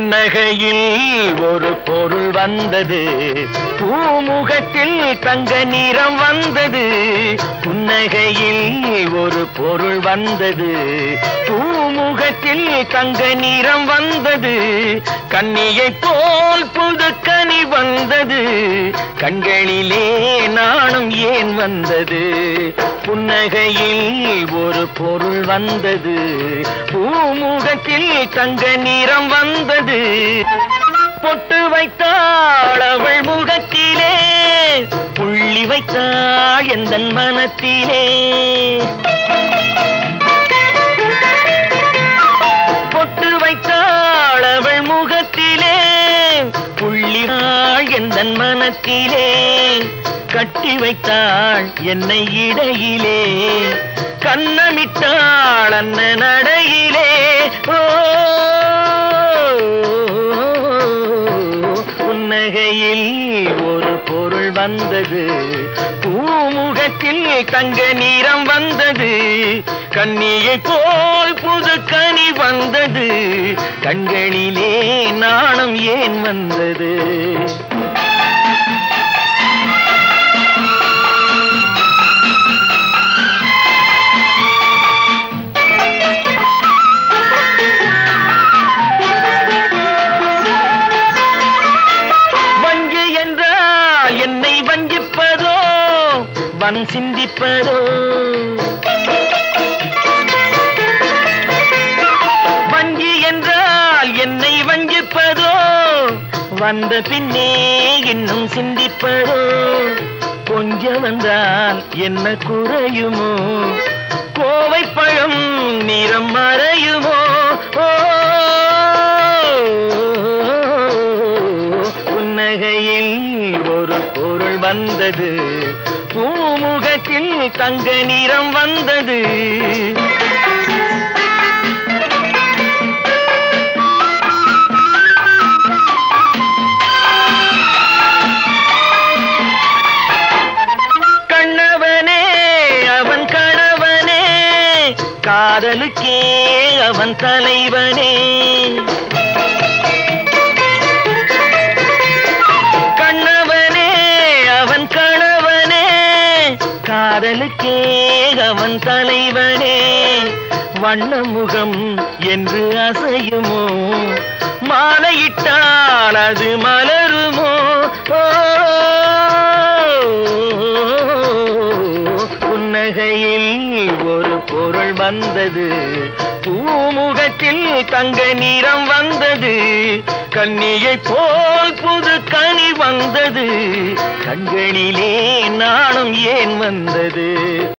புன்னகையில் ஒரு பொருள் வந்தது பூமுகத்தில் தங்க நிறம் வந்தது புன்னகையில் ஒரு பொருள் வந்தது பூமுகத்தில் தங்க நிறம் வந்தது கண்ணியை போல் புது கனி வந்தது கண்களிலே நாணம் ஏன் வந்தது புன்னகையில் ஒரு பொருள் வந்தது பூமுகத்தில் தங்க நிறம் வந்தது பொட்டு வைத்தாள் அவள் முகத்திலே புள்ளி வைத்தாள் எந்த மனத்திலே பொட்டு வைத்தாள் அவள் முகத்திலே புள்ளினாள் எந்த மனத்திலே கட்டி வைத்தாள் என்னை இடையிலே கண்ணமிட்டாள் அன்ன நடையிலே ஓ புன்னகையில் ஒரு பொருள் வந்தது பூமுகத்தில் தங்க நிறம் வந்தது கண்ணியை போல் புது கனி வந்தது கண்களிலே நாணம் ஏன் வந்தது வஞ்சி என்றால் என்னை வஞ்சிப்பதோ வன் சிந்திப்பதோ வஞ்சி என்றால் என்னை வஞ்சிப்பதோ வந்த பின்னே இன்னும் சிந்திப்பதோ கொஞ்சம் வந்தால் என்ன குறையுமோ கோவை பழம் நிறம் மறையுமோ ஓ புன்னகையில் ஒரு பொருள் வந்தது பூமுகத்தில் தங்க நிறம் வந்தது கண்ணவனே அவன் கணவனே காதலுக்கே அவன் தலைவனே கண்ணவனே அவன் கணவனே காதலுக்கே அவன் தலைவனே வண்ண முகம் என்று அசையுமோ மாலையிட்டால் அது மலருமோ ஓ, புன்னகையில் ஒரு பொருள் வந்தது பூமுகத்தில் தங்க நிறம் வந்தது கண்ணியை போல் புது கனி வந்தது கண்களிலே நாணம் ஏன் வந்தது